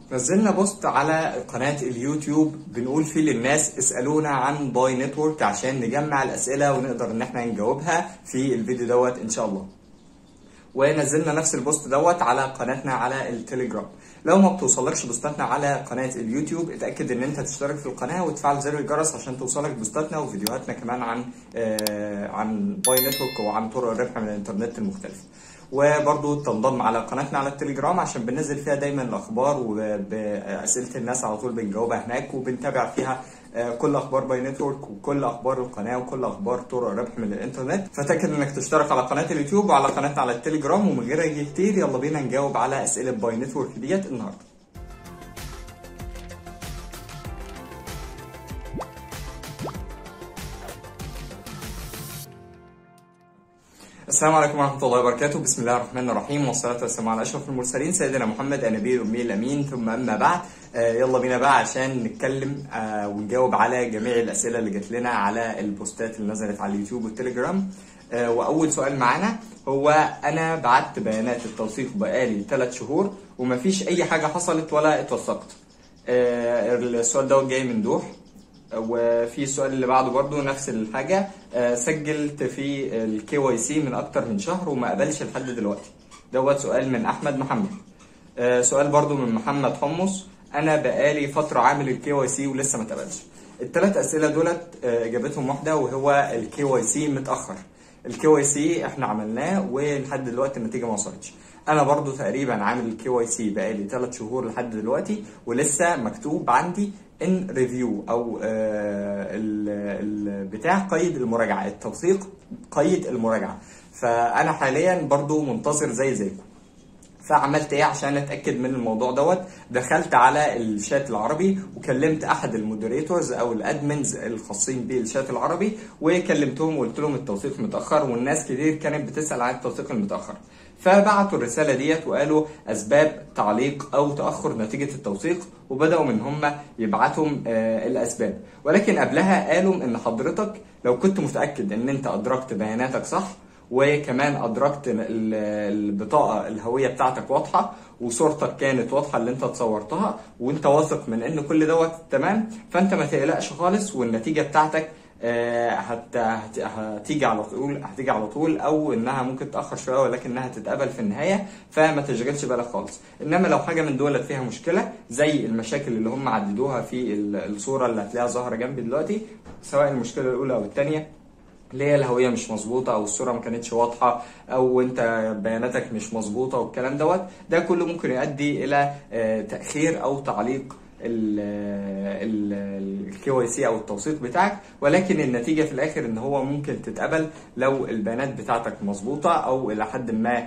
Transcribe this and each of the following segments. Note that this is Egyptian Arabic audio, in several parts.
نزلنا بوست على قناة اليوتيوب بنقول فيه للناس اسألونا عن باي نتورك عشان نجمع الأسئلة ونقدر إن احنا نجاوبها في الفيديو دوت إن شاء الله. ونزلنا نفس البوست دوت على قناتنا على التليجرام. لو ما بتوصلكش بوستاتنا على قناة اليوتيوب اتأكد إن أنت تشترك في القناة وتفعل زر الجرس عشان توصلك بوستاتنا وفيديوهاتنا كمان عن آه عن باي نتورك وعن طرق الربح من الإنترنت المختلفة. وبرضو تنضم على قناتنا على التليجرام عشان بننزل فيها دايما الاخبار وباسئله الناس على طول بنجاوبها هناك وبنتابع فيها كل اخبار باي نتورك وكل اخبار القناه وكل اخبار طرق الربح من الانترنت فتاكد انك تشترك على قناه اليوتيوب وعلى قناتنا على التليجرام ومن غير اي كتير يلا بينا نجاوب على اسئله باي نتورك ديت النهارده السلام عليكم ورحمة الله وبركاته، بسم الله الرحمن الرحيم والصلاة والسلام على أشرف المرسلين سيدنا محمد النبي الأمي الأمين ثم أما بعد آه يلا بينا بقى عشان نتكلم آه ونجاوب على جميع الأسئلة اللي جات لنا على البوستات اللي نزلت على اليوتيوب والتليجرام آه وأول سؤال معانا هو أنا بعت بيانات التوثيق بقالي ثلاث شهور ومفيش أي حاجة حصلت ولا اتوثقت. السؤال دوت جاي من دوح وفي السؤال اللي بعده برضو نفس الحاجة سجلت في الكي واي سي من أكتر من شهر وما قبلش لحد دلوقتي دوت سؤال من أحمد محمد سؤال برضو من محمد حمص أنا بقالي فترة عامل الكي واي سي ولسه ما اتقبلش الثلاث أسئلة دولت إجابتهم واحدة وهو الكي واي سي متأخر الكي واي سي احنا عملناه ولحد دلوقتي النتيجة ما وصلتش انا برضو تقريبا عامل الكي واي سي بقالي 3 شهور لحد دلوقتي ولسه مكتوب عندي ان ريفيو او بتاع قيد المراجعه التوثيق قيد المراجعه فانا حاليا برضو منتظر زي زيكم فعملت ايه عشان اتاكد من الموضوع دوت دخلت على الشات العربي وكلمت احد المودريتورز او الادمنز الخاصين بالشات العربي وكلمتهم وقلت لهم التوثيق متاخر والناس كتير كانت بتسال عن التوثيق المتاخر فبعتوا الرساله ديت وقالوا اسباب تعليق او تاخر نتيجه التوثيق وبداوا من هم يبعتوا آه الاسباب ولكن قبلها قالوا ان حضرتك لو كنت متاكد ان انت ادركت بياناتك صح وكمان ادركت البطاقه الهويه بتاعتك واضحه وصورتك كانت واضحه اللي انت اتصورتها وانت واثق من ان كل دوت تمام فانت ما تقلقش خالص والنتيجه بتاعتك هت... هت... هتيجي على طول هتيجي على طول او انها ممكن تاخر شويه ولكنها تتقبل في النهايه فما تشغلش بالك خالص انما لو حاجه من دولت فيها مشكله زي المشاكل اللي هم عددوها في الصوره اللي هتلاقيها ظاهره جنبي دلوقتي سواء المشكله الاولى او الثانيه اللي هي الهويه مش مظبوطه او الصوره ما كانتش واضحه او انت بياناتك مش مظبوطه والكلام دوت ده كله ممكن يؤدي الى تاخير او تعليق الكي واي سي او التوثيق بتاعك ولكن النتيجه في الاخر ان هو ممكن تتقبل لو البيانات بتاعتك مظبوطه او الى حد ما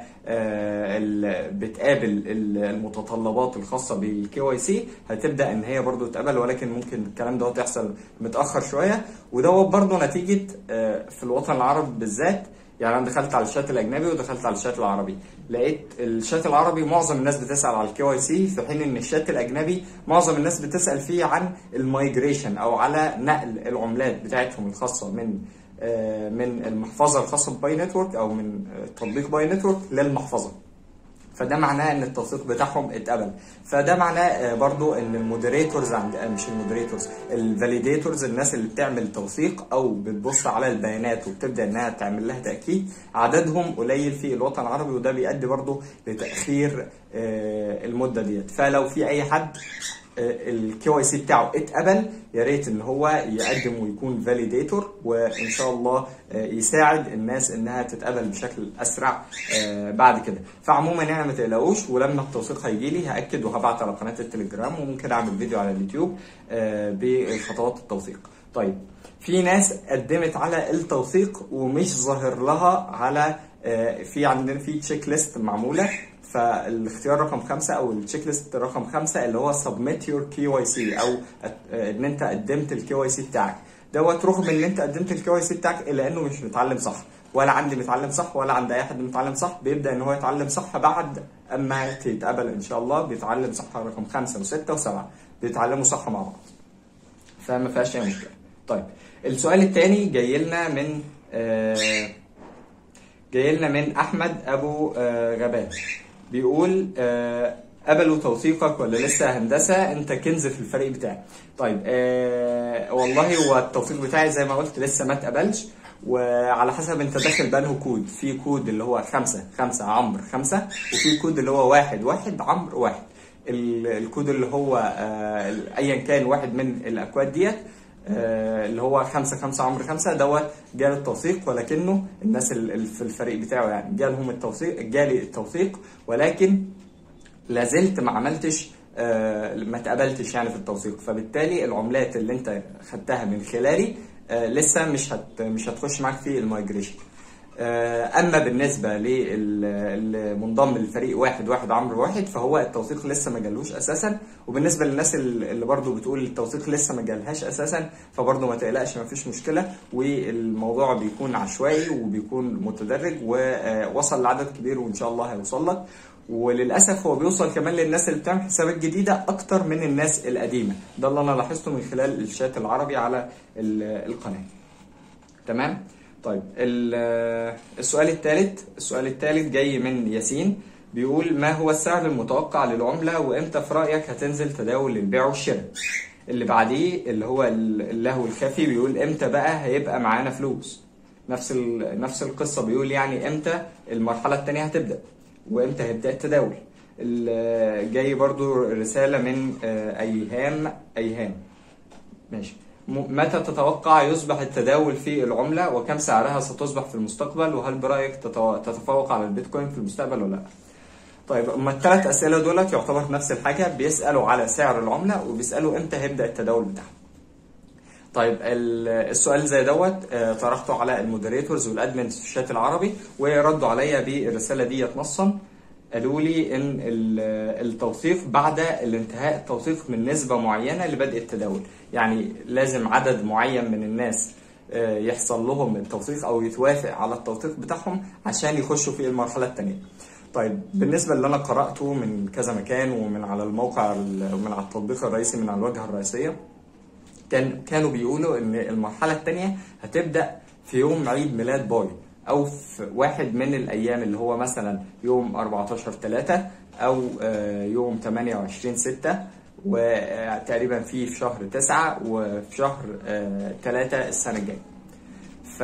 بتقابل المتطلبات الخاصه بالكي واي سي هتبدا ان هي برضو تتقبل ولكن ممكن الكلام دوت يحصل متاخر شويه ودوت برضو نتيجه في الوطن العربي بالذات يعني انا دخلت على الشات الاجنبي ودخلت على الشات العربي لقيت الشات العربي معظم الناس بتسال على الكي واي سي في حين ان الشات الاجنبي معظم الناس بتسال فيه عن المايجريشن او على نقل العملات بتاعتهم الخاصه من من المحفظه الخاصه بباي نتورك او من تطبيق باي نتورك للمحفظه فده معناه ان التوثيق بتاعهم اتقبل فده معناه برضو ان المودريتورز عند مش المودريتورز الفاليديتورز الناس اللي بتعمل توثيق او بتبص على البيانات وبتبدا انها تعمل لها تاكيد عددهم قليل في الوطن العربي وده بيؤدي برضو لتاخير المده ديت فلو في اي حد الكي واي سي بتاعه اتقبل يا ريت ان هو يقدم ويكون فاليديتور وان شاء الله يساعد الناس انها تتقبل بشكل اسرع بعد كده فعموما يعني ما تقلقوش ولما التوثيق هيجي لي هاكد وهبعت على قناه التليجرام وممكن اعمل فيديو على اليوتيوب بخطوات التوثيق طيب في ناس قدمت على التوثيق ومش ظاهر لها على في عندنا في تشيك ليست معموله فالاختيار رقم خمسة او التشيك ليست رقم خمسة اللي هو سبميت يور كي واي سي او ان انت قدمت الكي واي سي بتاعك دوت رغم ان انت قدمت الكي واي سي بتاعك الا انه مش متعلم صح ولا عندي متعلم صح ولا عند اي حد متعلم صح بيبدا ان هو يتعلم صح بعد اما تتقبل ان شاء الله بيتعلم صح رقم خمسة وستة وسبعة بيتعلموا صح مع بعض فما فيهاش اي مشكله طيب السؤال الثاني جاي لنا من آه جاي لنا من احمد ابو آه غبات بيقول آه قبلوا توثيقك ولا لسه هندسه انت كنز في الفريق بتاعي طيب آه والله هو التوثيق بتاعي زي ما قلت لسه ما اتقبلش وعلى حسب انت داخل بانه كود في كود اللي هو خمسة خمسة عمرو خمسة وفي كود اللي هو واحد واحد عمرو واحد ال- الكود اللي هو آه، ايا كان واحد من الاكواد ديت آه، اللي هو خمسة خمسة عمرو خمسة دوت جال التوثيق ولكنه الناس ال- ال- في الفريق بتاعه يعني جالهم التوثيق جالي التوثيق ولكن لازلت ما عملتش آه، ما اتقبلتش يعني في التوثيق فبالتالي العملات اللي انت خدتها من خلالي آه، لسه مش هت مش هتخش معاك في المايجريشن آه، اما بالنسبه للمنضم للفريق واحد واحد عمرو واحد فهو التوثيق لسه ما جالوش اساسا وبالنسبه للناس اللي برضو بتقول التوثيق لسه ما جالهاش اساسا فبرضو ما تقلقش ما فيش مشكله والموضوع بيكون عشوائي وبيكون متدرج ووصل لعدد كبير وان شاء الله هيوصل لك وللاسف هو بيوصل كمان للناس اللي بتعمل حسابات جديده اكتر من الناس القديمه ده اللي انا لاحظته من خلال الشات العربي على ال- القناه تمام طيب ال- السؤال الثالث السؤال الثالث جاي من ياسين بيقول ما هو السعر المتوقع للعملة وامتى في رأيك هتنزل تداول للبيع والشراء اللي بعديه اللي هو ال- اللهو الخفي بيقول امتى بقى هيبقى معانا فلوس نفس ال- نفس القصة بيقول يعني امتى المرحلة الثانية هتبدأ وامتى هيبدأ التداول ال- جاي برضو رسالة من آه، أيهام أيهام ماشي م- متى تتوقع يصبح التداول في العملة وكم سعرها ستصبح في المستقبل وهل برأيك تتو- تتفوق على البيتكوين في المستقبل ولا لا؟ طيب اما الثلاث اسئله دولت يعتبر نفس الحاجه بيسالوا على سعر العمله وبيسالوا امتى هيبدا التداول بتاعها. طيب ال- السؤال زي دوت آه، طرحته على المودريتورز والادمنز في الشات العربي وردوا عليا بالرساله ديت نصا قالوا لي ان ال- التوثيق بعد الانتهاء التوثيق من نسبه معينه لبدء التداول يعني لازم عدد معين من الناس آه، يحصل لهم التوثيق او يتوافق على التوثيق بتاعهم عشان يخشوا في المرحله الثانيه طيب بالنسبه اللي انا قراته من كذا مكان ومن على الموقع ال- ومن على التطبيق الرئيسي من على الواجهه الرئيسيه كان كانوا بيقولوا ان المرحله الثانيه هتبدا في يوم عيد ميلاد باي او في واحد من الايام اللي هو مثلا يوم 14 3 او آه، يوم 28 6 وتقريبا في في شهر 9 وفي شهر 3 السنه الجايه ف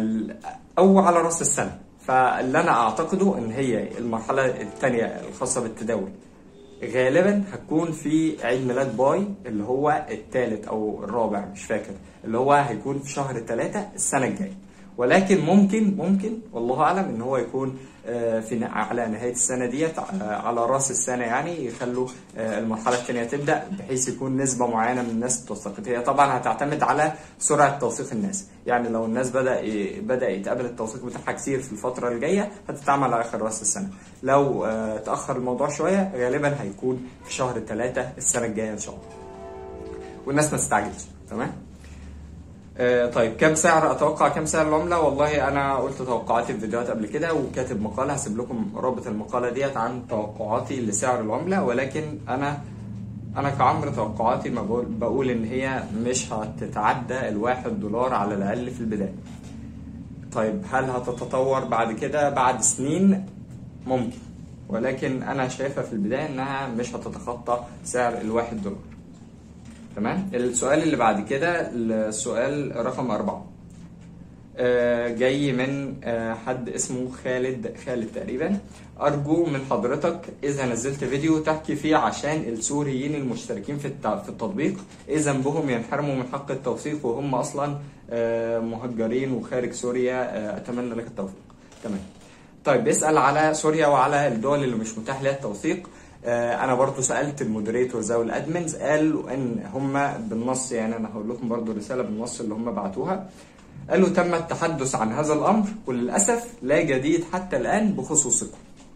او على راس السنه فاللي انا اعتقده ان هي المرحله الثانيه الخاصه بالتداول غالبا هتكون في عيد ميلاد باي اللي هو الثالث او الرابع مش فاكر اللي هو هيكون في شهر ثلاثة السنة الجاية ولكن ممكن ممكن والله اعلم ان هو يكون آه، في على نهايه السنه ديت آه، على راس السنه يعني يخلوا آه، المرحله الثانيه تبدا بحيث يكون نسبه معينه من الناس اتوثقت هي طبعا هتعتمد على سرعه توثيق الناس يعني لو الناس بدا ي- بدا يتقبل التوثيق بتاعها كتير في الفتره الجايه هتتعمل على اخر راس السنه لو آه، تاخر الموضوع شويه غالبا هيكون في شهر ثلاثة السنه الجايه ان شاء الله والناس ما تستعجلش تمام آه، طيب كم سعر اتوقع كم سعر العمله والله انا قلت توقعاتي في فيديوهات قبل كده وكاتب مقاله هسيب لكم رابط المقاله ديت عن توقعاتي لسعر العمله ولكن انا انا كعمرو توقعاتي ما بقول, بقول ان هي مش هتتعدى الواحد دولار على الاقل في البدايه طيب هل هتتطور بعد كده بعد سنين ممكن ولكن انا شايفها في البدايه انها مش هتتخطى سعر الواحد دولار تمام السؤال اللي بعد كده السؤال رقم أربعة آه، جاي من آه، حد اسمه خالد خالد تقريبا أرجو من حضرتك إذا نزلت فيديو تحكي فيه عشان السوريين المشتركين في الت- في التطبيق إيه ذنبهم ينحرموا من حق التوثيق وهم أصلا آه، مهجرين وخارج سوريا آه، أتمنى لك التوفيق تمام طيب بيسأل على سوريا وعلى الدول اللي مش متاح لها التوثيق آه، انا برضو سالت المودريتورز او الادمنز قالوا ان هم بالنص يعني انا هقول لكم برضو رساله بالنص اللي هم بعتوها قالوا تم التحدث عن هذا الامر وللاسف لا جديد حتى الان بخصوصكم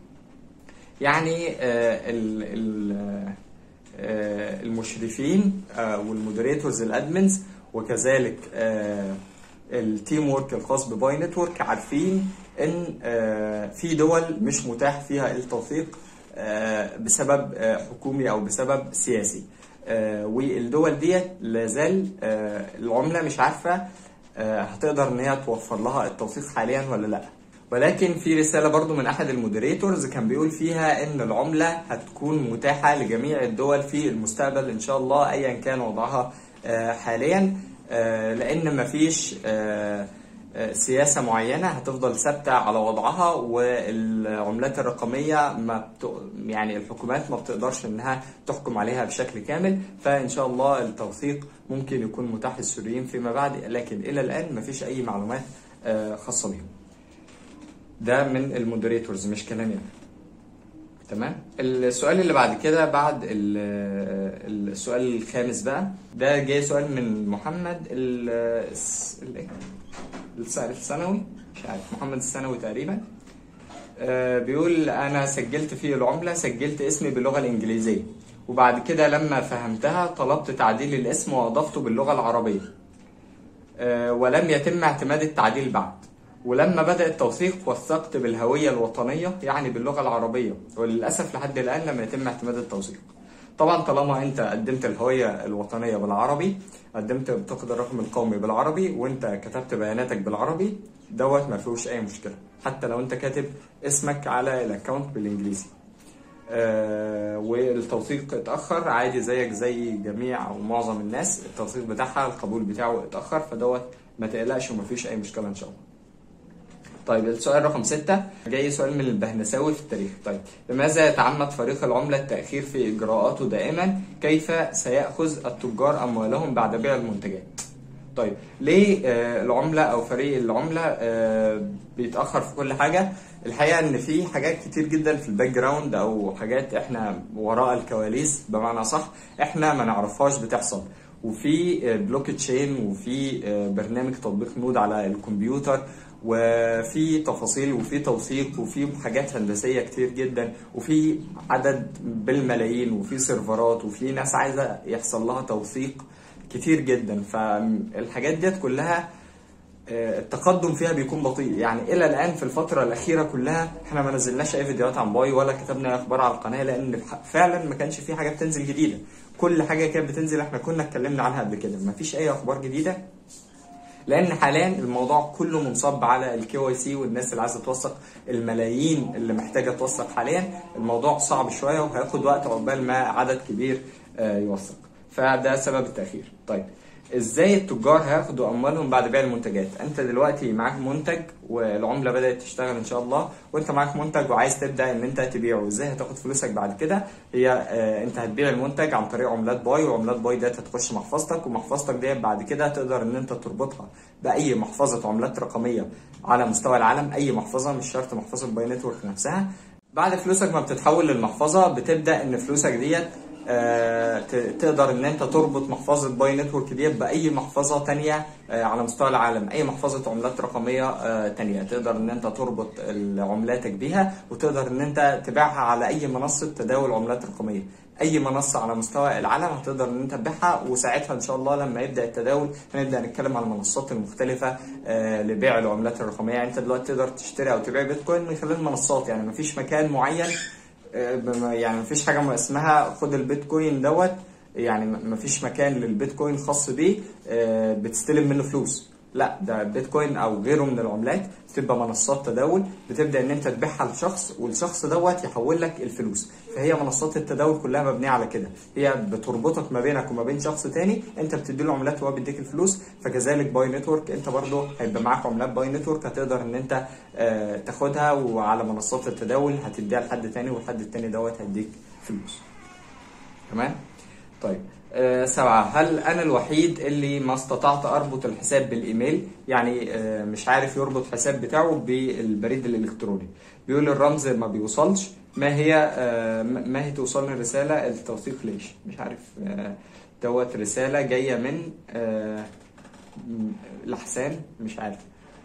يعني آه، ال- ال- آه، المشرفين آه، والمودريتورز الادمنز وكذلك آه، التيم وورك الخاص بباي نتورك عارفين ان آه، في دول مش متاح فيها التوثيق آه، بسبب آه، حكومي او بسبب سياسي آه، والدول ديت لازال آه، العمله مش عارفه آه، هتقدر ان هي توفر لها التوثيق حاليا ولا لا ولكن في رساله برضو من احد المودريتورز كان بيقول فيها ان العمله هتكون متاحه لجميع الدول في المستقبل ان شاء الله ايا كان وضعها آه، حاليا آه، لان مفيش آه، آه، سياسه معينه هتفضل ثابته على وضعها والعملات الرقميه ما بت... يعني الحكومات ما بتقدرش انها تحكم عليها بشكل كامل فان شاء الله التوثيق ممكن يكون متاح للسوريين فيما بعد لكن الى الان مفيش اي معلومات آه، خاصه بيهم ده من المودريتورز مش كلامي انا تمام السؤال اللي بعد كده بعد ال- السؤال الخامس بقى ده جاي سؤال من محمد ال الس- ال- إيه؟ الس- الثانوي مش عارف محمد الثانوي تقريبا آه، بيقول انا سجلت في العملة سجلت اسمي باللغة الانجليزية وبعد كده لما فهمتها طلبت تعديل الاسم واضفته باللغة العربية آه، ولم يتم اعتماد التعديل بعد ولما بدأ التوثيق وثقت بالهوية الوطنية يعني باللغة العربية وللأسف لحد الآن لم يتم اعتماد التوثيق طبعا طالما انت قدمت الهوية الوطنية بالعربي قدمت بطاقة الرقم القومي بالعربي وانت كتبت بياناتك بالعربي دوت ما فيهوش اي مشكلة حتى لو انت كاتب اسمك على الاكونت بالانجليزي آه والتوثيق اتأخر عادي زيك زي جميع أو معظم الناس التوثيق بتاعها القبول بتاعه اتأخر فدوت ما تقلقش ومفيش أي مشكلة إن شاء الله. طيب السؤال رقم ستة جاي سؤال من البهنساوي في التاريخ طيب لماذا يتعمد فريق العملة التأخير في إجراءاته دائما كيف سيأخذ التجار أموالهم بعد بيع المنتجات طيب ليه آه، العملة أو فريق العملة آه، بيتأخر في كل حاجة الحقيقة إن في حاجات كتير جدا في الباك جراوند أو حاجات إحنا وراء الكواليس بمعنى صح إحنا ما نعرفهاش بتحصل وفي بلوك تشين وفي آه، برنامج تطبيق نود على الكمبيوتر وفي تفاصيل وفي توثيق وفي حاجات هندسيه كتير جدا وفي عدد بالملايين وفي سيرفرات وفي ناس عايزه يحصل لها توثيق كتير جدا فالحاجات ديت كلها آه، التقدم فيها بيكون بطيء يعني الى الان في الفتره الاخيره كلها احنا ما نزلناش اي فيديوهات عن باي ولا كتبنا اخبار على القناه لان فعلا ما كانش في حاجه بتنزل جديده كل حاجه كانت بتنزل احنا كنا اتكلمنا عنها قبل كده ما فيش اي اخبار جديده لان حاليا الموضوع كله منصب على الكي واي سي والناس اللي عايزه توثق الملايين اللي محتاجه توثق حاليا الموضوع صعب شويه وهياخد وقت عقبال ما عدد كبير آه، يوثق فده سبب التاخير طيب ازاي التجار هياخدوا اموالهم بعد بيع المنتجات انت دلوقتي معاك منتج والعمله بدات تشتغل ان شاء الله وانت معاك منتج وعايز تبدا ان انت تبيعه ازاي هتاخد فلوسك بعد كده هي آه، انت هتبيع المنتج عن طريق عملات باي وعملات باي ديت هتخش محفظتك ومحفظتك ديت بعد كده تقدر ان انت تربطها باي محفظه عملات رقميه على مستوى العالم اي محفظه مش شرط محفظه باي نتورك نفسها بعد فلوسك ما بتتحول للمحفظه بتبدا ان فلوسك ديت آه، ت- تقدر ان انت تربط محفظه باي نتورك ديت باي محفظه تانية آه، على مستوى العالم اي محفظه عملات رقميه آه، تانية تقدر ان انت تربط عملاتك بيها وتقدر ان انت تبيعها على اي منصه تداول عملات رقميه اي منصه على مستوى العالم هتقدر ان انت تبيعها وساعتها ان شاء الله لما يبدا التداول هنبدا نتكلم عن المنصات المختلفه آه، لبيع العملات الرقميه يعني انت دلوقتي تقدر تشتري او تبيع بيتكوين من خلال منصات يعني مفيش مكان معين آه، بما- يعني مفيش حاجه ما اسمها خد البيتكوين دوت يعني م- مفيش مكان للبيتكوين خاص بيه آه، بتستلم منه فلوس لا ده بيتكوين او غيره من العملات بتبقى منصات تداول بتبدا ان انت تبيعها لشخص والشخص دوت يحول لك الفلوس فهي منصات التداول كلها مبنيه على كده هي بتربطك ما بينك وما بين شخص تاني انت بتدي له عملات وهو بيديك الفلوس فكذلك باي نتورك انت برضه هيبقى معاك عملات باي نتورك هتقدر ان انت آه، تاخدها وعلى منصات التداول هتديها لحد تاني والحد التاني دوت هيديك فلوس تمام طيب آه سبعة هل أنا الوحيد اللي ما استطعت أربط الحساب بالإيميل يعني آه مش عارف يربط حساب بتاعه بالبريد الإلكتروني بيقول الرمز ما بيوصلش ما هي آه ما هي توصلني الرسالة التوثيق ليش مش عارف آه دوت رسالة جاية من آه م- لحسان مش عارف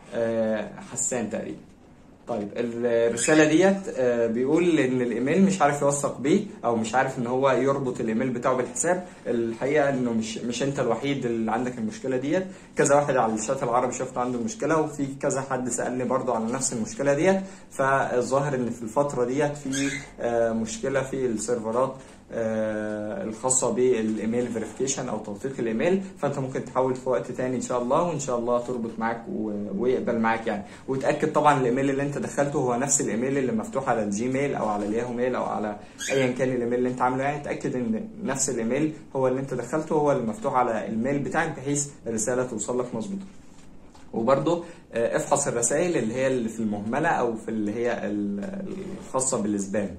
آه حسان تقريبا طيب الرساله ديت آه، بيقول ان الايميل مش عارف يوثق بيه او مش عارف ان هو يربط الايميل بتاعه بالحساب الحقيقه انه مش مش انت الوحيد اللي عندك المشكله ديت كذا واحد على الشات العربي شفت عنده المشكله وفي كذا حد سالني برضو على نفس المشكله ديت فالظاهر ان في الفتره ديت في آه، مشكله في السيرفرات آه، الخاصه بالايميل فيريفيكيشن او توثيق الايميل فانت ممكن تحول في وقت تاني ان شاء الله وان شاء الله تربط معاك و- ويقبل معاك يعني وتاكد طبعا الايميل اللي انت دخلته هو نفس الايميل اللي مفتوح على الجيميل او على الياهو ميل او على ايا كان الايميل اللي انت عامله يعني تاكد ان نفس الايميل هو اللي انت دخلته هو اللي مفتوح على الميل بتاعك بحيث الرساله توصل لك مظبوطه وبرضه آه، افحص الرسائل اللي هي اللي في المهمله او في اللي هي ال- الخاصه بالسبام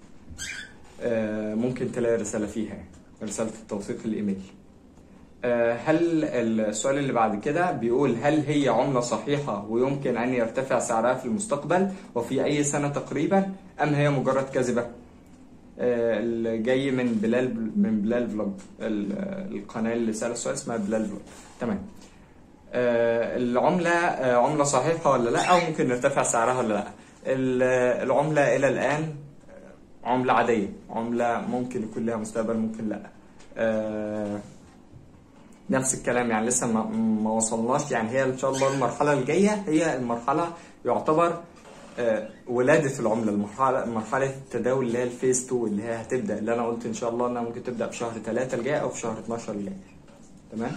آه، ممكن تلاقي رساله فيها يعني، رساله التوثيق الايميل آه، هل السؤال اللي بعد كده بيقول هل هي عملة صحيحة ويمكن أن يرتفع سعرها في المستقبل وفي أي سنة تقريبا أم هي مجرد كذبة؟ آه، اللي جاي من بلال من بلال فلوج ال- القناة اللي سأل السؤال اسمها بلال فلوج تمام آه، العملة آه، عملة صحيحة ولا لا أو ممكن يرتفع سعرها ولا لا ال- العملة إلى الآن آه، عملة عادية عملة ممكن يكون لها مستقبل ممكن لا آه، نفس الكلام يعني لسه ما, ما وصلناش يعني هي ان شاء الله المرحله الجايه هي المرحله يعتبر آه، ولاده العمله المرحله مرحله التداول اللي هي الفيز 2 اللي هي هتبدا اللي انا قلت ان شاء الله انها ممكن تبدا في شهر 3 الجاي او في شهر 12 الجاي تمام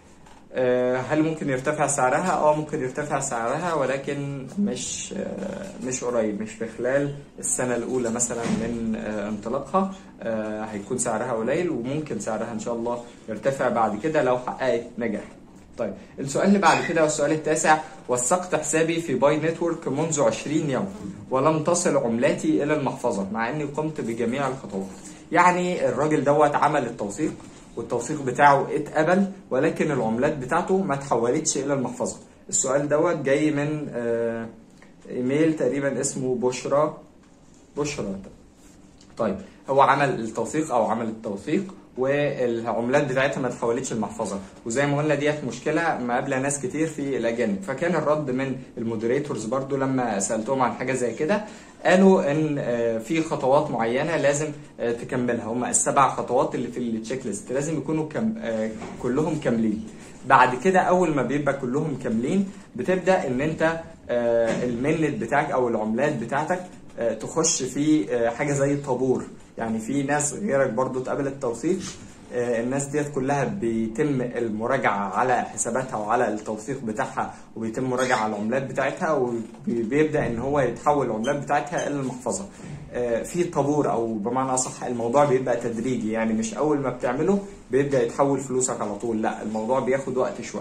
آه، هل ممكن يرتفع سعرها؟ اه ممكن يرتفع سعرها ولكن مش آه، مش قريب مش في خلال السنة الأولى مثلا من آه، انطلاقها آه، هيكون سعرها قليل وممكن سعرها إن شاء الله يرتفع بعد كده لو حققت نجاح. طيب السؤال اللي بعد كده والسؤال التاسع وثقت حسابي في باي نتورك منذ 20 يوم ولم تصل عملاتي إلى المحفظة مع إني قمت بجميع الخطوات. يعني الراجل دوت عمل التوثيق والتوثيق بتاعه اتقبل ولكن العملات بتاعته ما اتحولتش الى المحفظه السؤال دوت جاي من آه، ايميل تقريبا اسمه بشرى بشرى طيب هو عمل التوثيق او عمل التوثيق والعملات بتاعتها ما اتحولتش المحفظه وزي ما قلنا ديت مشكله مقابله ناس كتير في الاجانب فكان الرد من المودريتورز برضو لما سالتهم عن حاجه زي كده قالوا ان آه، في خطوات معينه لازم آه، تكملها هم السبع خطوات اللي في التشيك ليست لازم يكونوا كم آه، كلهم كاملين بعد كده اول ما بيبقى كلهم كاملين بتبدا ان انت آه، المنت بتاعك او العملات بتاعتك آه، تخش في آه، حاجه زي طابور يعني في ناس غيرك برضو اتقبل التوثيق آه، الناس ديت كلها بيتم المراجعة على حساباتها وعلى التوثيق بتاعها وبيتم مراجعة على العملات بتاعتها وبيبدأ ان هو يتحول العملات بتاعتها الى المحفظة آه، في طابور او بمعنى اصح الموضوع بيبقى تدريجي يعني مش اول ما بتعمله بيبدأ يتحول فلوسك على طول لا الموضوع بياخد وقت شوية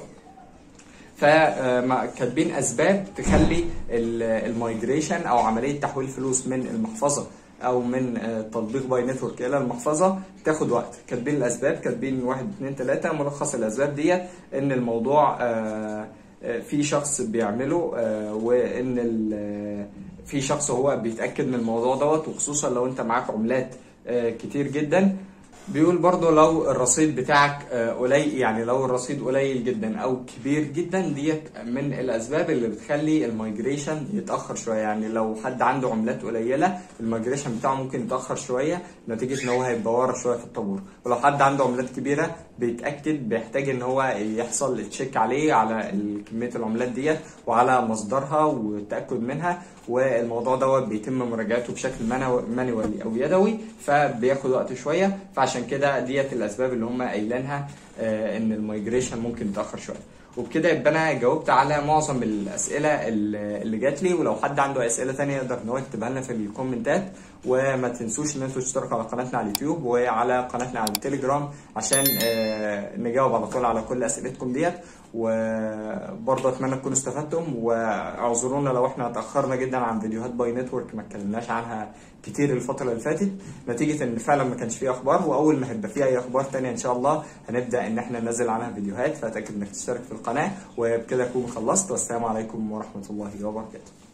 فكاتبين اسباب تخلي المايجريشن او عمليه تحويل فلوس من المحفظه او من آه، تطبيق باي نتورك الى المحفظه تاخد وقت كاتبين الاسباب كاتبين واحد اتنين تلاته ملخص الاسباب ديت ان الموضوع آه، آه، في شخص بيعمله آه، وان ال- آه، في شخص هو بيتاكد من الموضوع دوت وخصوصا لو انت معاك عملات آه، كتير جدا بيقول برضو لو الرصيد بتاعك آه، قليل يعني لو الرصيد قليل جدا او كبير جدا ديت من الاسباب اللي بتخلي المايجريشن يتاخر شويه يعني لو حد عنده عملات قليله المايجريشن بتاعه ممكن يتاخر شويه نتيجه ان هو هيبقى ورا شويه في الطابور ولو حد عنده عملات كبيره بيتاكد بيحتاج ان هو يحصل تشيك عليه على ال- كميه العملات ديت وعلى مصدرها والتاكد منها والموضوع دوت بيتم مراجعته بشكل مانوالي او يدوي فبياخد وقت شويه فعشان كده ديت الاسباب اللي هم قايلينها آه، ان المايجريشن ممكن يتاخر شويه وبكده يبقى انا جاوبت على معظم الاسئله اللي اللي جات لي ولو حد عنده اسئله تانية يقدر ان هو يكتبها لنا في الكومنتات وما تنسوش ان انتوا تشتركوا على قناتنا على اليوتيوب وعلى قناتنا على التليجرام عشان آه، نجاوب على طول على كل اسئلتكم ديت وبرضه اتمنى تكونوا استفدتم واعذرونا لو احنا اتاخرنا جدا عن فيديوهات باي نتورك ما اتكلمناش عنها كتير الفتره اللي فاتت نتيجه ان فعلا ما كانش فيه اخبار واول ما هيبقى فيه اي اخبار تانية ان شاء الله هنبدا ان احنا ننزل عنها فيديوهات فاتاكد انك تشترك في القناه وبكده اكون خلصت والسلام عليكم ورحمه الله وبركاته